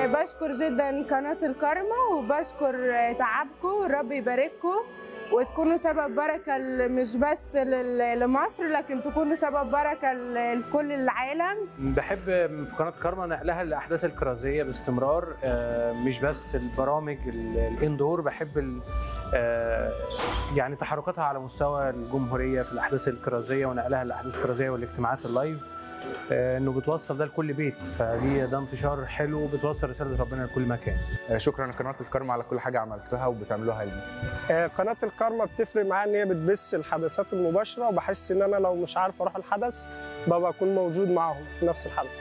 بشكر جدا قناة الكرمة وبشكر آه، تعبكم الرب يبارككم وتكونوا سبب بركة ل- مش بس لل- لمصر لكن تكونوا سبب بركة ل- لكل العالم بحب في قناه كارما نقلها الاحداث الكرازيه باستمرار آه، مش بس البرامج ال- الاندور بحب ال- آه، يعني تحركاتها على مستوى الجمهوريه في الاحداث الكرازيه ونقلها الاحداث الكرازيه والاجتماعات اللايف آه، انه بتوصل ده لكل بيت فدي ده انتشار حلو وبتوصل رساله ربنا لكل مكان آه، شكرا لقناه الكرم على كل حاجه عملتوها وبتعملوها لي آه، قناة الكارما بتفرق معايا إن هي بتبث الحدثات المباشرة وبحس إن أنا لو مش عارف أروح الحدث ببقى أكون موجود معاهم في نفس الحدث.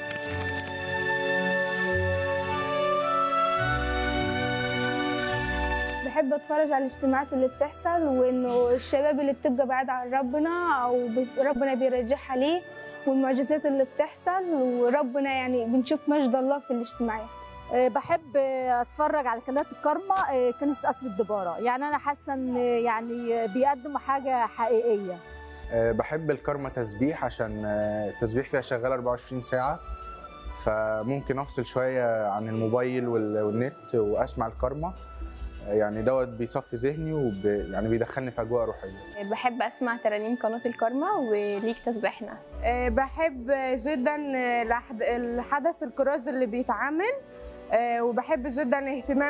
بحب اتفرج على الاجتماعات اللي بتحصل وانه الشباب اللي بتبقى بعيد عن ربنا او بت- ربنا بيرجعها ليه والمعجزات اللي بتحصل وربنا يعني بنشوف مجد الله في الاجتماعات آه، بحب آه، اتفرج على قناه الكرمة آه، كنيسه قصر الدباره يعني انا حاسه ان آه، يعني بيقدموا حاجه حقيقيه آه، بحب الكرمة تسبيح عشان آه، التسبيح فيها شغال 24 ساعة فممكن أفصل شوية عن الموبايل وال- والنت وأسمع الكرمة آه، يعني دوت بيصفي ذهني وب... يعني بيدخلني في أجواء روحية بحب اسمع ترانيم قناه الكارما وليك تسبيحنا آه، بحب جدا آه، الأحد- الحدث الكراز اللي بيتعمل آه، وبحب جدا اهتمام